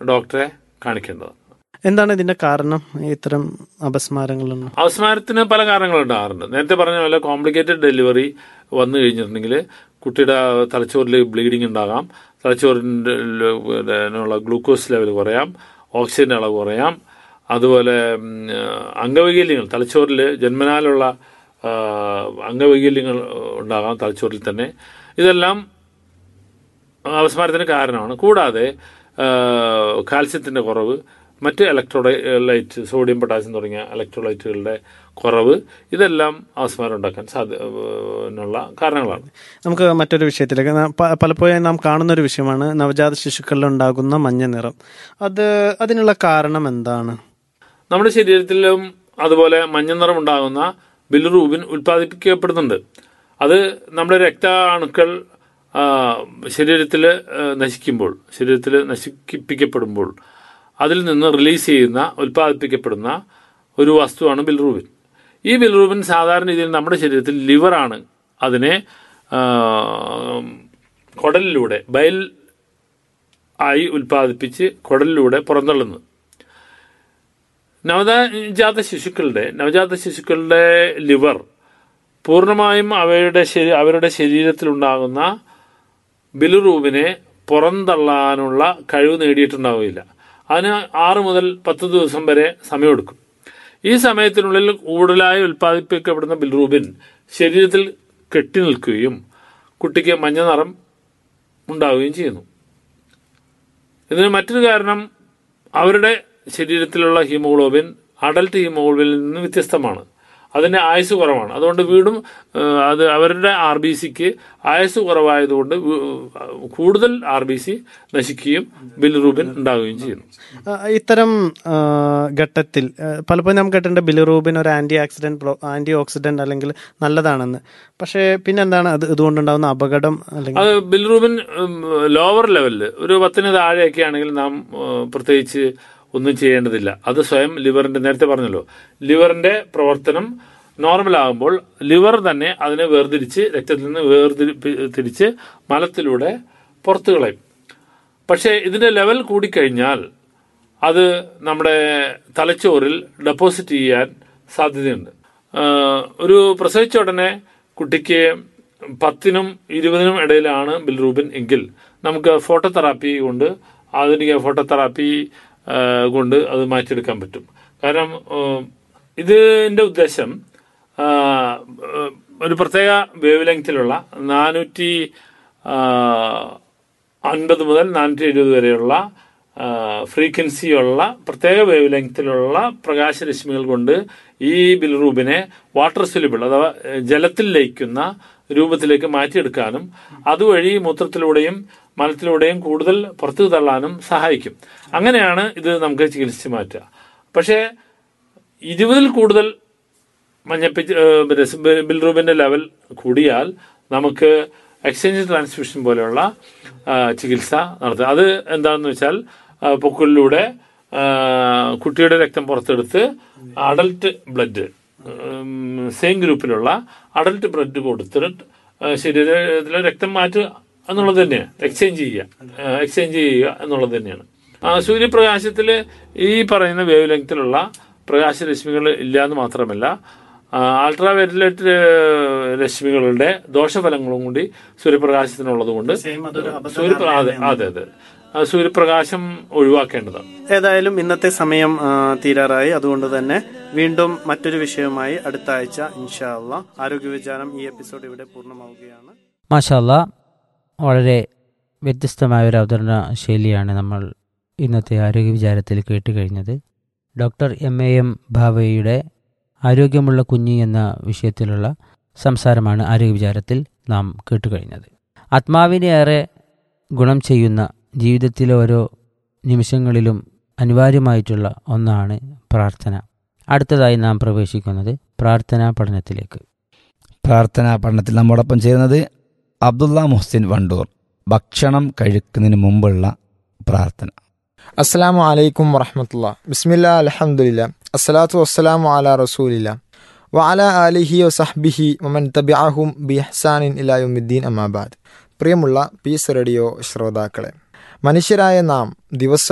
ഡോക്ടറെ കാണിക്കേണ്ടത് എന്താണ് ഇതിന്റെ കാരണം ഇത്തരം അപസ്മാരങ്ങളൊന്നും അവസ്മാരത്തിന് പല കാരണങ്ങളുണ്ടാകാറുണ്ട് നേരത്തെ പറഞ്ഞ പോലെ കോംപ്ലിക്കേറ്റഡ് ഡെലിവറി വന്നു കഴിഞ്ഞിട്ടുണ്ടെങ്കിൽ കുട്ടിയുടെ തലച്ചോറിൽ ബ്ലീഡിംഗ് ഉണ്ടാകാം തലച്ചോറിൻ്റെ ലുള്ള ഗ്ലൂക്കോസ് ലെവൽ കുറയാം ഓക്സിജൻ്റെ അളവ് കുറയാം അതുപോലെ ഉം, അംഗവൈകല്യങ്ങൾ തലച്ചോറിൽ ജന്മനാലുള്ള ആ, അംഗവൈകല്യങ്ങൾ ഉണ്ടാകാം തലച്ചോറിൽ തന്നെ ഇതെല്ലാം അപസ്മാരത്തിന് കാരണമാണ് കൂടാതെ ആ, കാൽസ്യത്തിന്റെ കുറവ് മറ്റ് ഇലക്ട്രോലൈറ്റ് സോഡിയം പൊട്ടാസ്യം തുടങ്ങിയ ഇലക്ട്രോലൈറ്റുകളുടെ കുറവ് ഇതെല്ലാം അപസ്മാരം ഉണ്ടാക്കാൻ സാധ്യനുള്ള കാരണങ്ങളാണ് നമുക്ക് മറ്റൊരു വിഷയത്തിലേക്ക് നാം പ- പലപ്പോഴും നാം കാണുന്ന ഒരു വിഷയമാണ് നവജാത ശിശുക്കളിൽ ഉണ്ടാകുന്ന മഞ്ഞ നിറം അത് അതിനുള്ള കാരണം എന്താണ് നമ്മുടെ ശരീരത്തിലും അതുപോലെ മഞ്ഞ നിറം ഉണ്ടാകുന്ന ബിലുറൂബിൻ ഉൽപ്പാദിപ്പിക്കപ്പെടുന്നുണ്ട് അത് നമ്മുടെ രക്താണുക്കൾ ശരീരത്തിൽ നശിക്കുമ്പോൾ ശരീരത്തിൽ നശിപ്പിക്കപ്പെടുമ്പോൾ അതിൽ നിന്ന് റിലീസ് ചെയ്യുന്ന ഉൽപ്പാദിപ്പിക്കപ്പെടുന്ന ഒരു വസ്തുവാണ് ബിൽറൂബിൻ ഈ ബിൽറൂബിൻ സാധാരണ രീതിയിൽ നമ്മുടെ ശരീരത്തിൽ ലിവറാണ് അതിനെ ആ, കുടലിലൂടെ ബയൽ ആയി ഉൽപ്പാദിപ്പിച്ച് കുടലിലൂടെ പുറന്തള്ളുന്നത് നവജാത ശിശുക്കളുടെ നവജാത ശിശുക്കളുടെ ലിവർ പൂർണ്ണമായും അവയുടെ ശരി അവരുടെ ശരീരത്തിലുണ്ടാകുന്ന ബിലുറൂബിനെ പുറന്തള്ളാനുള്ള കഴിവ് നേടിയിട്ടുണ്ടാവുകയില്ല അതിന് ആറ് മുതൽ പത്ത് ദിവസം വരെ സമയമെടുക്കും ഈ സമയത്തിനുള്ളിൽ കൂടുതലായി ഉൽപ്പാദിപ്പിക്കപ്പെടുന്ന ബിൽറൂബിൻ ശരീരത്തിൽ കെട്ടി നിൽക്കുകയും കുട്ടിക്ക് മഞ്ഞ നിറം ഉണ്ടാവുകയും ചെയ്യുന്നു ഇതിന് മറ്റൊരു കാരണം അവരുടെ ശരീരത്തിലുള്ള ഹീമോഗ്ലോബിൻ അഡൽട്ട് ഹീമോഗ്ലോബിനിൽ നിന്ന് വ്യത്യസ്തമാണ് അതിന്റെ ആയുസ് കുറവാണ് അതുകൊണ്ട് വീണ്ടും ഏഹ്, അത് അവരുടെ ആർ ബി സിക്ക് ആയുസ് കുറവായതുകൊണ്ട് വീ- കൂടുതൽ ആർ ബി സി നശിക്കുകയും ബിൽറൂബിൻ ഉണ്ടാവുകയും ചെയ്യുന്നു ആ, ഇത്തരം ആ, ഘട്ടത്തിൽ ആ, പലപ്പോഴും നമുക്ക് കേട്ടിട്ടുണ്ട് ബിലിറൂബിൻ ഒരു ആന്റി ആക്സിഡന്റ് ആന്റി ഓക്സിഡന്റ് അല്ലെങ്കിൽ നല്ലതാണെന്ന് പക്ഷേ പിന്നെന്താണ് അത് ഇതുകൊണ്ടുണ്ടാകുന്ന അപകടം അല്ലെങ്കിൽ അത് ബിൽറൂബിൻ ലോവർ ലെവലിൽ ഒരു പത്തിന് താഴെയൊക്കെ ആണെങ്കിൽ നാം ഉം, പ്രത്യേകിച്ച് ഒന്നും ചെയ്യേണ്ടതില്ല അത് സ്വയം ലിവറിന്റെ നേരത്തെ പറഞ്ഞല്ലോ ലിവറിന്റെ പ്രവർത്തനം നോർമൽ ആകുമ്പോൾ ലിവർ തന്നെ അതിനെ വേർതിരിച്ച് രക്തത്തിൽ നിന്ന് വേർതിരിച്ച് മലത്തിലൂടെ പുറത്തു കളയും പക്ഷേ ഇതിന്റെ ലെവൽ കൂടിക്കഴിഞ്ഞാൽ അത് നമ്മുടെ തലച്ചോറിൽ ഡെപ്പോസിറ്റ് ചെയ്യാൻ സാധ്യതയുണ്ട് ആഹ് ഒരു പ്രസവിച്ച ഉടനെ കുട്ടിക്ക് പത്തിനും ഇരുപതിനും ഇടയിലാണ് ബിൽറൂബിൻ എങ്കിൽ നമുക്ക് ഫോട്ടോതെറാപ്പി കൊണ്ട് ആധുനിക ഫോട്ടോതെറാപ്പി ആഹ് കൊണ്ട് അത് മാറ്റിയെടുക്കാൻ പറ്റും കാരണം ആഹ് ഇതിന്റെ ഉദ്ദേശം ആഹ് ഒരു പ്രത്യേക വേവ് ലെങ്തിലുള്ള നാനൂറ്റി അൻപത് മുതൽ നാനൂറ്റി എഴുപത് വരെയുള്ള ഫ്രീക്വൻസിയുള്ള പ്രത്യേക വേവ് ലെങ്തിലുള്ള പ്രകാശരശ്മികൾ കൊണ്ട് ഈ ബിൽറൂബിനെ വാട്ടർ സൊല്യൂബിൾ അഥവാ ഏഹ്, ജലത്തിൽ ലയിക്കുന്ന രൂപത്തിലേക്ക് മാറ്റിയെടുക്കാനും അതുവഴി മൂത്രത്തിലൂടെയും മലത്തിലൂടെയും കൂടുതൽ പുറത്തു തള്ളാനും സഹായിക്കും അങ്ങനെയാണ് ഇത് നമുക്ക് ചികിത്സിച്ച് മാറ്റുക പക്ഷേ ഇരുപതിൽ കൂടുതൽ മഞ്ഞപ്പിച്ച് ഏഹ്, പിന്നെ സ് ബി- ബിൽറൂബിന്റെ ലെവൽ കൂടിയാൽ നമുക്ക് എക്സ്ചേഞ്ച് ട്രാൻസ്മിഷൻ പോലെയുള്ള ആ, ചികിത്സ നടത്തുക അത് എന്താണെന്ന് വെച്ചാൽ ആ, പൊക്കിളിലൂടെ ആ, കുട്ടിയുടെ രക്തം പുറത്തെടുത്ത് അഡൽട്ട് ബ്ലഡ് സെയിം ഗ്രൂപ്പിലുള്ള അഡൽട്ട് ബ്ലഡ് കൊടുത്തിട്ട് ആ, ശരീരത്തിലെ രക്തം മാറ്റുക എന്നുള്ളത് തന്നെയാണ് എക്സ്ചേഞ്ച് ചെയ്യുക എക്സ്ചേഞ്ച് ചെയ്യുക എന്നുള്ളത് തന്നെയാണ് ആ, സൂര്യപ്രകാശത്തിൽ ഈ പറയുന്ന വേവ് ലെങ്തിലുള്ള പ്രകാശരശ്മികൾ ഇല്ല എന്ന് മാത്രമല്ല അൾട്രാ വയലറ്റ് രശ്മികളുടെ ദോഷഫലങ്ങളും കൂടി സൂര്യപ്രകാശത്തിനുള്ളത് കൊണ്ട് സൂര്യപ്ര അതെ അതെ അതെ ആ, സൂര്യപ്രകാശം ഒഴിവാക്കേണ്ടതാണ് ഏതായാലും ഇന്നത്തെ സമയം ആ, തീരാറായി അതുകൊണ്ട് തന്നെ വീണ്ടും മറ്റൊരു വിഷയവുമായി അടുത്ത ആഴ്ച ഇൻഷാ അള്ളാ ആരോഗ്യ വിചാരം ഈ എപ്പിസോഡ് ഇവിടെ പൂർണ്ണമാവുകയാണ് മാഷാല്ല വളരെ വ്യത്യസ്തമായ ഒരു അവതരണ ശൈലിയാണ് നമ്മൾ ഇന്നത്തെ ആരോഗ്യ വിചാരത്തിൽ കേട്ട് കഴിഞ്ഞത് ഡോക്ടർ എം എ എം ഭാവയുടെ ആരോഗ്യമുള്ള കുഞ്ഞ് എന്ന വിഷയത്തിലുള്ള സംസാരമാണ് ആരോഗ്യ വിചാരത്തിൽ നാം കേട്ടുകഴിഞ്ഞത് ആത്മാവിനെ ഏറെ ഗുണം ചെയ്യുന്ന ജീവിതത്തിലെ ഓരോ നിമിഷങ്ങളിലും അനിവാര്യമായിട്ടുള്ള ഒന്നാണ് പ്രാർത്ഥന അടുത്തതായി നാം പ്രവേശിക്കുന്നത് പ്രാർത്ഥനാ പഠനത്തിലേക്ക് പ്രാർത്ഥനാ പഠനത്തിൽ നമ്മോടൊപ്പം ചേരുന്നത് അബ്ദുള്ള മുഹ്സിൻ വണ്ടൂർ ഭക്ഷണം കഴിക്കുന്നതിന് മുമ്പുള്ള പ്രാർത്ഥന അസ്സലാമു അലൈക്കും വറഹമത്തുള്ള ബിസ്മില്ല അലഹമുല്ല അസ്സലാത്തു വസ്സലാമു അല റസൂലില്ല വഅല ആലിഹി വസഹ്ബിഹി വമൻ തബിഅഹും ബി ഹസാനിൻ ഇലായുദ്ദീൻ അമാബാദ് പ്രിയമുള്ള പീസ് റേഡിയോ ശ്രോതാക്കളെ മനുഷ്യരായ നാം ദിവസം